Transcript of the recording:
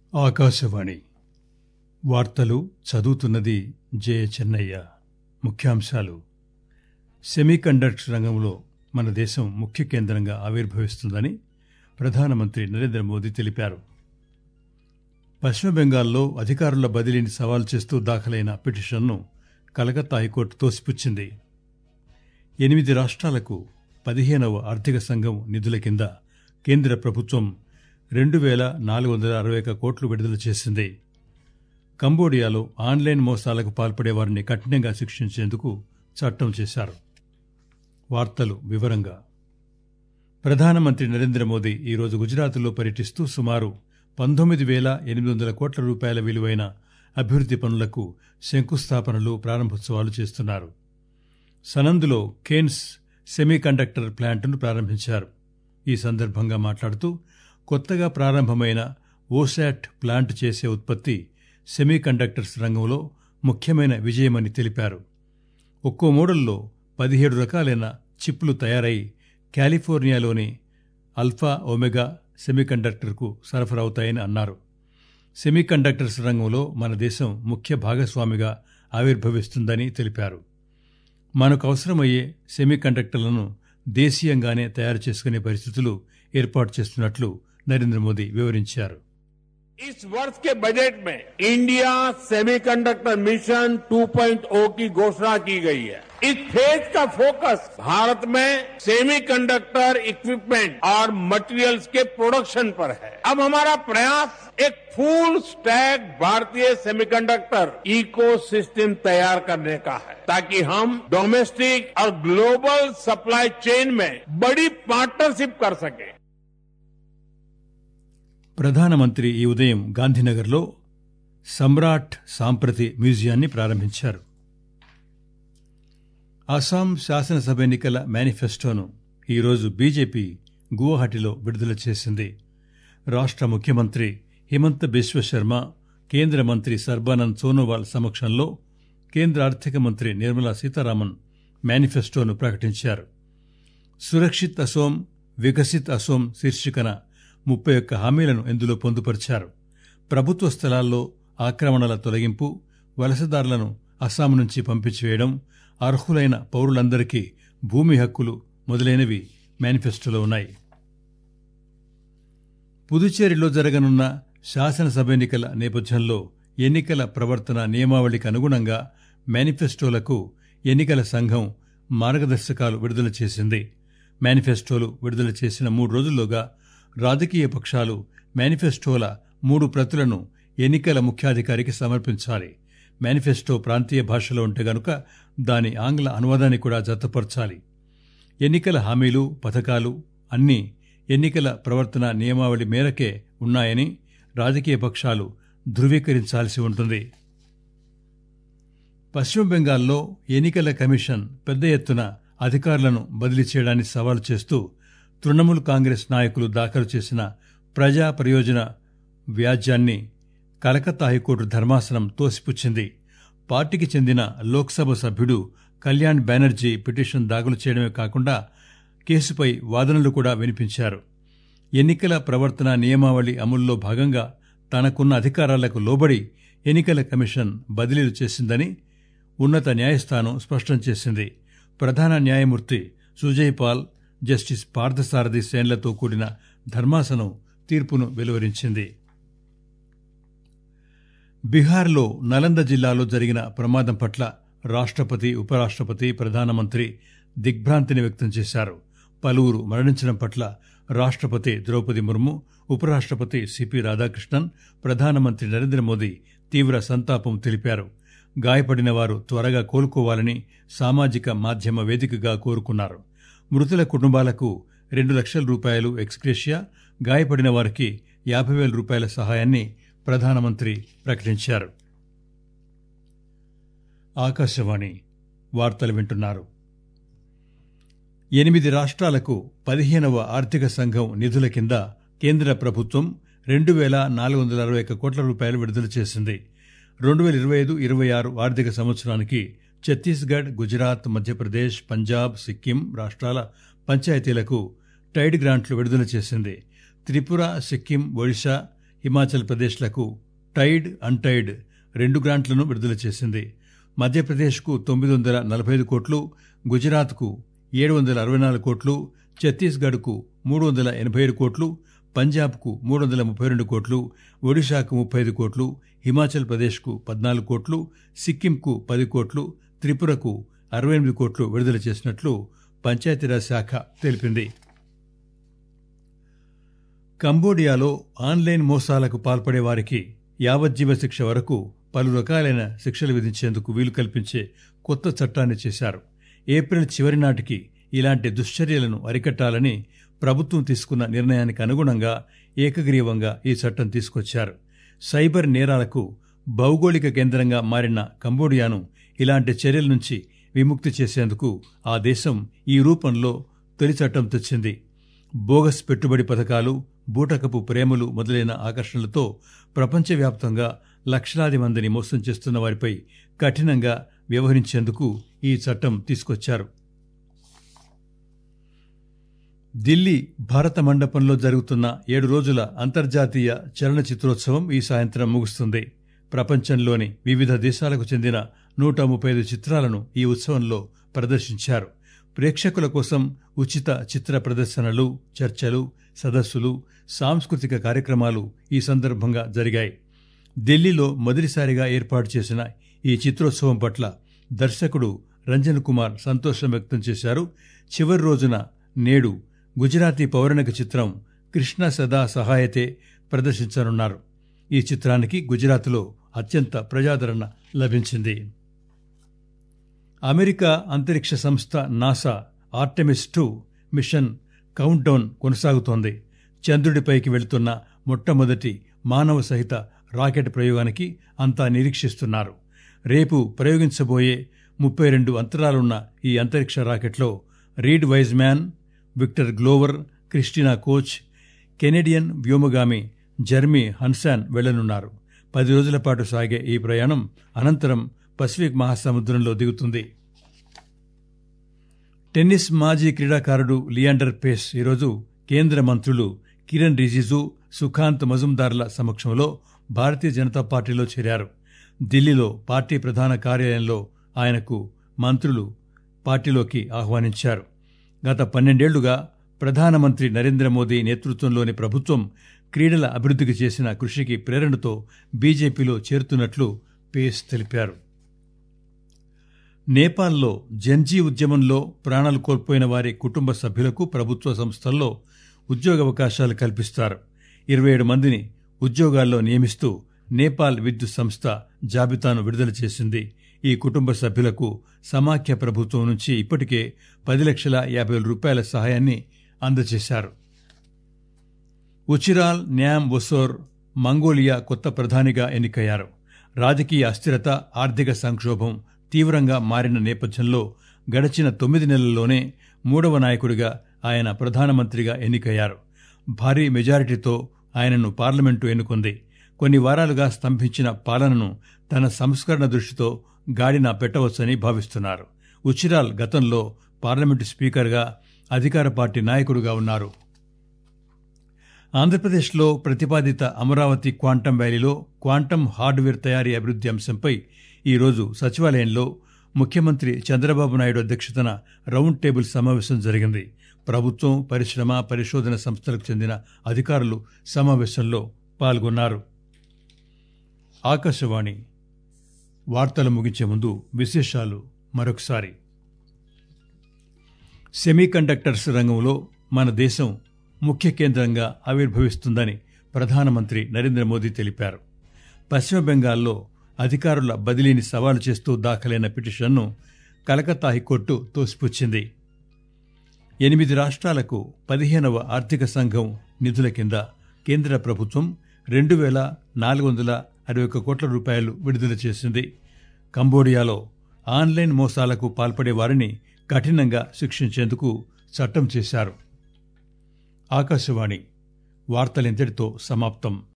ఆకాశవాణి వార్తలు చదువుతున్నది జే చెన్నయ్య ముఖ్యాంశాలు సెమీకండక్టర్ రంగంలో మన దేశం ముఖ్య కేంద్రంగా ఆవిర్భవిస్తుందని ప్రధానమంత్రి నరేంద్ర మోదీ తెలిపారు పశ్చిమ బెంగాల్లో అధికారుల బదిలీని సవాల్ చేస్తూ దాఖలైన పిటిషన్ను కలకత్తా హైకోర్టు తోసిపుచ్చింది ఎనిమిది రాష్ట్రాలకు పదిహేనవ ఆర్థిక సంఘం నిధుల కింద కేంద్ర ప్రభుత్వం రెండు వేల నాలుగు వందల అరవై ఒక్క కోట్లు విడుదల చేసింది కంబోడియాలో ఆన్లైన్ మోసాలకు పాల్పడే వారిని కఠినంగా శిక్షించేందుకు చట్టం చేశారు వార్తలు వివరంగా ప్రధానమంత్రి నరేంద్ర మోదీ ఈరోజు గుజరాత్లో పర్యటిస్తూ సుమారు పంతొమ్మిది వేల ఎనిమిది వందల కోట్ల రూపాయల విలువైన అభివృద్ది పనులకు శంకుస్థాపనలు ప్రారంభోత్సవాలు చేస్తున్నారు సనందులో కేన్స్ సెమీకండక్టర్ ప్లాంట్ను ప్రారంభించారు ఈ సందర్భంగా మాట్లాడుతూ కొత్తగా ప్రారంభమైన ఓశాట్ ప్లాంట్ చేసే ఉత్పత్తి సెమీకండక్టర్స్ రంగంలో ముఖ్యమైన విజయమని తెలిపారు ఒక్కో మోడల్లో పదిహేడు రకాలైన చిప్లు తయారై కాలిఫోర్నియాలోని అల్ఫా ఒమెగా సెమీకండక్టర్కు సరఫరవుతాయని అన్నారు సెమీకండక్టర్స్ రంగంలో మన దేశం ముఖ్య భాగస్వామిగా ఆవిర్భవిస్తుందని తెలిపారు మనకు అవసరమయ్యే సెమీకండక్టర్లను దేశీయంగానే తయారు చేసుకునే పరిస్థితులు ఏర్పాటు చేస్తున్నట్లు నరేంద్ర మోదీ వివరించారు इस वर्ष के बजट में इंडिया सेमीकंडक्टर मिशन 2.0 की घोषणा की गई है इस फेज का फोकस भारत में सेमीकंडक्टर इक्विपमेंट और मटेरियल्स के प्रोडक्शन पर है अब हमारा प्रयास एक फुल स्टैक भारतीय सेमीकंडक्टर इकोसिस्टम तैयार करने का है ताकि हम डोमेस्टिक और ग्लोबल सप्लाई चेन में बड़ी पार्टनरशिप कर सकें ప్రధానమంత్రి ఈ ఉదయం గాంధీనగర్లో సమ్రాట్ సాంప్రతి మ్యూజియాన్ని ప్రారంభించారు అస్సాం శాసనసభ ఎన్నికల మేనిఫెస్టోను ఈరోజు బీజేపీ గువాహటిలో విడుదల చేసింది రాష్ట్ర ముఖ్యమంత్రి హిమంత బిశ్వ శర్మ కేంద్ర మంత్రి సర్బానంద్ సోనోవాల్ సమక్షంలో కేంద్ర ఆర్థిక మంత్రి నిర్మలా సీతారామన్ మేనిఫెస్టోను ప్రకటించారు సురక్షిత్ అసోం వికసిత్ అసోం శీర్షికన ముప్పై ఒక్క హామీలను ఇందులో పొందుపరిచారు ప్రభుత్వ స్థలాల్లో ఆక్రమణల తొలగింపు వలసదారులను అస్సాం నుంచి పంపించివేయడం అర్హులైన పౌరులందరికీ భూమి హక్కులు మొదలైనవి మేనిఫెస్టోలో ఉన్నాయి పుదుచ్చేరిలో జరగనున్న శాసనసభ ఎన్నికల నేపథ్యంలో ఎన్నికల ప్రవర్తన నియమావళికి అనుగుణంగా మేనిఫెస్టోలకు ఎన్నికల సంఘం మార్గదర్శకాలు విడుదల చేసింది మేనిఫెస్టోలు విడుదల చేసిన మూడు రోజుల్లోగా రాజకీయ పక్షాలు మేనిఫెస్టోల మూడు ప్రతులను ఎన్నికల ముఖ్యాధికారికి సమర్పించాలి మేనిఫెస్టో ప్రాంతీయ భాషలో ఉంటే గనుక దాని ఆంగ్ల అనువాదాన్ని కూడా జతపరచాలి ఎన్నికల హామీలు పథకాలు అన్నీ ఎన్నికల ప్రవర్తన నియమావళి మేరకే ఉన్నాయని రాజకీయ పక్షాలు ధృవీకరించాల్సి ఉంటుంది పశ్చిమ బెంగాల్లో ఎన్నికల కమిషన్ పెద్ద ఎత్తున అధికారులను బదిలీ చేయడాన్ని సవాలు చేస్తూ తృణమూల్ కాంగ్రెస్ నాయకులు దాఖలు చేసిన ప్రజా ప్రయోజన వ్యాజ్యాన్ని కలకత్తా హైకోర్టు ధర్మాసనం తోసిపుచ్చింది పార్టీకి చెందిన లోక్సభ సభ్యుడు కళ్యాణ్ బెనర్జీ పిటిషన్ దాఖలు చేయడమే కాకుండా కేసుపై వాదనలు కూడా వినిపించారు ఎన్నికల ప్రవర్తన నియమావళి అమల్లో భాగంగా తనకున్న అధికారాలకు లోబడి ఎన్నికల కమిషన్ బదిలీలు చేసిందని ఉన్నత న్యాయస్థానం స్పష్టం చేసింది ప్రధాన న్యాయమూర్తి సుజయ్ పాల్ జస్టిస్ పార్థసారథి సేన్లతో కూడిన ధర్మాసనం తీర్పును వెలువరించింది బీహార్లో నలంద జిల్లాలో జరిగిన ప్రమాదం పట్ల రాష్ట్రపతి ఉపరాష్ట్రపతి ప్రధానమంత్రి దిగ్భ్రాంతిని వ్యక్తం చేశారు పలువురు మరణించడం పట్ల రాష్ట్రపతి ద్రౌపది ముర్ము ఉపరాష్ట్రపతి సిపి రాధాకృష్ణన్ ప్రధానమంత్రి నరేంద్ర మోదీ తీవ్ర సంతాపం తెలిపారు గాయపడిన వారు త్వరగా కోలుకోవాలని సామాజిక మాధ్యమ వేదికగా కోరుకున్నారు మృతుల కుటుంబాలకు రెండు లక్షల రూపాయలు ఎక్స్గ్రేషియా గాయపడిన వారికి యాభై వేల రూపాయల సహాయాన్ని ప్రధానమంత్రి ప్రకటించారు ఆకాశవాణి వార్తలు వింటున్నారు ఎనిమిది రాష్ట్రాలకు పదిహేనవ ఆర్థిక సంఘం నిధుల కింద కేంద్ర ప్రభుత్వం రెండు వేల నాలుగు వందల అరవై ఒక్క కోట్ల రూపాయలు విడుదల చేసింది రెండు వేల ఇరవై ఐదు ఇరవై ఆరు ఆర్థిక సంవత్సరానికి ఛత్తీస్గఢ్ గుజరాత్ మధ్యప్రదేశ్ పంజాబ్ సిక్కిం రాష్ట్రాల పంచాయతీలకు టైడ్ గ్రాంట్లు విడుదల చేసింది త్రిపుర సిక్కిం ఒడిశా హిమాచల్ ప్రదేశ్లకు టైడ్ అన్టైడ్ రెండు గ్రాంట్లను విడుదల చేసింది మధ్యప్రదేశ్కు తొమ్మిది వందల నలభై ఐదు కోట్లు గుజరాత్కు ఏడు వందల అరవై నాలుగు కోట్లు ఛత్తీస్గఢ్కు మూడు వందల ఎనభై ఏడు కోట్లు పంజాబ్కు మూడు వందల ముప్పై రెండు కోట్లు ఒడిశాకు ముప్పై ఐదు కోట్లు హిమాచల్ ప్రదేశ్కు పద్నాలుగు కోట్లు సిక్కింకు పది కోట్లు త్రిపురకు అరవై ఎనిమిది కోట్లు విడుదల చేసినట్లు పంచాయతీరాజ్ శాఖ తెలిపింది కంబోడియాలో ఆన్లైన్ మోసాలకు పాల్పడే వారికి యావజ్జీవ శిక్ష వరకు పలు రకాలైన శిక్షలు విధించేందుకు వీలు కల్పించే కొత్త చట్టాన్ని చేశారు ఏప్రిల్ చివరి నాటికి ఇలాంటి దుశ్చర్యలను అరికట్టాలని ప్రభుత్వం తీసుకున్న నిర్ణయానికి అనుగుణంగా ఏకగ్రీవంగా ఈ చట్టం తీసుకొచ్చారు సైబర్ నేరాలకు భౌగోళిక కేంద్రంగా మారిన కంబోడియాను ఇలాంటి చర్యల నుంచి విముక్తి చేసేందుకు ఆ దేశం ఈ రూపంలో తొలి చట్టం తెచ్చింది బోగస్ పెట్టుబడి పథకాలు బూటకపు ప్రేమలు మొదలైన ఆకర్షణలతో ప్రపంచవ్యాప్తంగా లక్షలాది మందిని మోసం చేస్తున్న వారిపై కఠినంగా వ్యవహరించేందుకు ఈ చట్టం తీసుకొచ్చారు ఢిల్లీ భారత మండపంలో జరుగుతున్న ఏడు రోజుల అంతర్జాతీయ చలనచిత్రోత్సవం ఈ సాయంత్రం ముగుస్తుంది ప్రపంచంలోని వివిధ దేశాలకు చెందిన నూట ముప్పై ఐదు చిత్రాలను ఈ ఉత్సవంలో ప్రదర్శించారు ప్రేక్షకుల కోసం ఉచిత చిత్ర ప్రదర్శనలు చర్చలు సదస్సులు సాంస్కృతిక కార్యక్రమాలు ఈ సందర్భంగా జరిగాయి ఢిల్లీలో మొదటిసారిగా ఏర్పాటు చేసిన ఈ చిత్రోత్సవం పట్ల దర్శకుడు రంజన్ కుమార్ సంతోషం వ్యక్తం చేశారు చివరి రోజున నేడు గుజరాతీ పౌరాణిక చిత్రం కృష్ణ సదా సహాయతే ప్రదర్శించనున్నారు ఈ చిత్రానికి గుజరాత్లో అత్యంత ప్రజాదరణ లభించింది అమెరికా అంతరిక్ష సంస్థ NASA Artemis two mission count down కొనసాగుతోంది చంద్రుడిపైకి వెళుతున్న మొట్టమొదటి మానవ సహిత రాకెట్ ప్రయోగానికి అంతా నిరీక్షిస్తున్నారు రేపు ప్రయోగించబోయే ముప్పై రెండు అంతరాలున్న ఈ అంతరిక్ష రాకెట్లో Reid Wiseman Victor Glover Christina Koch Canadian వ్యోమగామి జర్మీ హన్సాన్ వెళ్లనున్నారు పది రోజుల పాటు సాగే ఈ ప్రయాణం అనంతరం పసిఫిక్ మహాసముద్రంలో దిగుతుంది టెన్నిస్ మాజీ క్రీడాకారుడు లియాండర్ పేస్ ఈరోజు కేంద్ర మంత్రులు కిరణ్ రిజిజు సుఖాంత్ మజుందార్ల సమక్షంలో భారతీయ జనతా పార్టీలో చేరారు ఢిల్లీలో పార్టీ ప్రధాన కార్యాలయంలో ఆయనకు మంత్రులు పార్టీలోకి ఆహ్వానించారు గత పన్నెండేళ్లుగా ప్రధానమంత్రి నరేంద్ర మోదీ నేతృత్వంలోని ప్రభుత్వం క్రీడల అభివృద్ధికి చేసిన కృషికి ప్రేరణతో బీజేపీలో చేరుతున్నట్లు పేస్ తెలిపారు నేపాల్లో జన్జీ ఉద్యమంలో ప్రాణాలు కోల్పోయిన వారి కుటుంబ సభ్యులకు ప్రభుత్వ సంస్థల్లో ఉద్యోగావకాశాలు కల్పిస్తారు ఇరవై ఏడు మందిని ఉద్యోగాల్లో నియమిస్తూ నేపాల్ విద్యుత్ సంస్థ జాబితాను విడుదల చేసింది ఈ కుటుంబ సభ్యులకు సమాఖ్య ప్రభుత్వం నుంచి ఇప్పటికే పది లక్షల యాభై వేల రూపాయల సహాయాన్ని అందజేశారు ఉచిరాల్ న్యామ్ ఒసోర్ మంగోలియా కొత్త ప్రధానిగా ఎన్నికయ్యారు రాజకీయ అస్థిరత ఆర్థిక సంక్షోభం తీవ్రంగా మారిన నేపథ్యంలో గడిచిన తొమ్మిది నెలల్లోనే మూడవ నాయకుడిగా ఆయన ప్రధానమంత్రిగా ఎన్నికయ్యారు భారీ మెజారిటీతో ఆయనను పార్లమెంటు ఎన్నుకుంది కొన్ని వారాలుగా స్తంభించిన పాలనను తన సంస్కరణ దృష్టితో గాడిన పెట్టవచ్చని భావిస్తున్నారు ఉచిరాల్ గతంలో పార్లమెంటు స్పీకర్గా అధికార పార్టీ నాయకుడుగా ఉన్నారు ఆంధ్రప్రదేశ్లో ప్రతిపాదిత అమరావతి క్వాంటం వ్యాలీలో క్వాంటం హార్డ్వేర్ తయారీ అభివృద్ధి అంశంపై ఈరోజు సచివాలయంలో ముఖ్యమంత్రి చంద్రబాబు నాయుడు అధ్యక్షతన రౌండ్ టేబుల్ సమావేశం జరిగింది ప్రభుత్వం పరిశ్రమ పరిశోధన సంస్థలకు చెందిన అధికారులు సమావేశంలో పాల్గొన్నారు ఆకాశవాణి వార్తలు ముగించే ముందు విశేషాలు మరొకసారి సెమీకండక్టర్స్ రంగంలో మన దేశం ముఖ్య కేంద్రంగా ఆవిర్భవిస్తుందని ప్రధానమంత్రి నరేంద్ర మోదీ తెలిపారు పశ్చిమ బెంగాల్లో అధికారుల బదిలీని సవాలు చేస్తూ దాఖలైన పిటిషన్ను కలకత్తా హైకోర్టు తోసిపుచ్చింది ఎనిమిది రాష్ట్రాలకు పదిహేనవ ఆర్థిక సంఘం నిధుల కింద కేంద్ర ప్రభుత్వం రెండు వేల నాలుగు వందల అరవై ఒక్క కోట్ల రూపాయలు విడుదల చేసింది కంబోడియాలో ఆన్లైన్ మోసాలకు పాల్పడే వారిని కఠినంగా శిక్షించేందుకు చట్టం చేశారు ఆకాశవాణి వార్తలింతటితో సమాప్తం